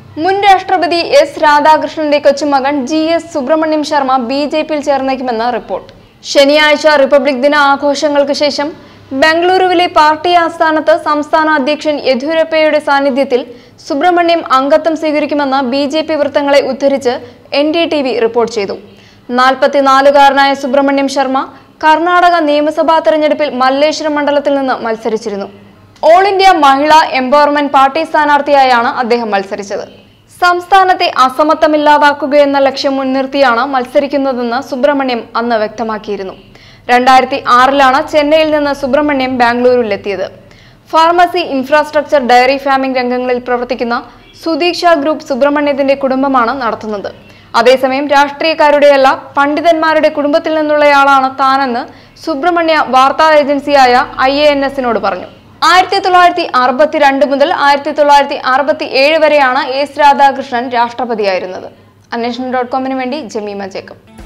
മുൻ രാഷ്ട്രപതി എസ് രാധാകൃഷ്ണന്റെ കൊച്ചുമകൻ G S Subrahmanyam Sharma B J പിയിൽ ചേർന്നേക്കുമെന്ന് റിപ്പോർട്ട് ശനിയാഴ്ച റിപ്പബ്ലിക് ദിന ആഘോഷങ്ങൾക്ക് ശേഷം ബംഗളൂരുവിലെ പാർട്ടി ആസ്ഥാനത്ത് സംസ്ഥാന അധ്യക്ഷൻ യെദ്യൂരപ്പയുടെ സാന്നിധ്യത്തിൽ സുബ്രഹ്മണ്യം അംഗത്വം സ്വീകരിക്കുമെന്ന് ബി ജെ പി വൃത്തങ്ങളെ ഉദ്ധരിച്ച് N D T V report ചെയ്തു നാൽപ്പത്തിനാലുകാരനായ സുബ്രഹ്മണ്യം ശർമ്മ കർണാടക നിയമസഭാ തെരഞ്ഞെടുപ്പിൽ മല്ലേശ്വരം മണ്ഡലത്തിൽ നിന്ന് മത്സരിച്ചിരുന്നു all India Mahila empowerment party സ്ഥാനാർത്ഥിയായാണ് അദ്ദേഹം മത്സരിച്ചത് സംസ്ഥാനത്തെ അസമത്വമില്ലാതാക്കുകയെന്ന ലക്ഷ്യം മുൻനിർത്തിയാണ് മത്സരിക്കുന്നതെന്ന് സുബ്രഹ്മണ്യം അന്ന് വ്യക്തമാക്കിയിരുന്നു രണ്ടായിരത്തി ആറിലാണ് ചെന്നൈയിൽ നിന്ന് സുബ്രഹ്മണ്യം ബാംഗ്ലൂരിലെത്തിയത് ഫാർമസി ഇൻഫ്രാസ്ട്രക്ചർ ഡയറി ഫാമിംഗ് രംഗങ്ങളിൽ പ്രവർത്തിക്കുന്ന സുദീക്ഷ ഗ്രൂപ്പ് സുബ്രഹ്മണ്യത്തിന്റെ കുടുംബമാണ് നടത്തുന്നത് അതേസമയം രാഷ്ട്രീയക്കാരുടെയല്ല പണ്ഡിതന്മാരുടെ കുടുംബത്തിൽ നിന്നുള്ളയാളാണ് താനെന്ന് സുബ്രഹ്മണ്യ വാർത്താ ഏജൻസിയായ ഐ എ എൻ എസിനോട് പറഞ്ഞു ആയിരത്തി തൊള്ളായിരത്തി അറുപത്തിരണ്ട് മുതൽ ആയിരത്തി തൊള്ളായിരത്തി അറുപത്തി ഏഴ് വരെയാണ് എസ് രാധാകൃഷ്ണൻ രാഷ്ട്രപതിയായിരുന്നത് അന്വേഷണം ഡോട്ട് കോമിന് വേണ്ടി ജമീമ ജേക്കബ്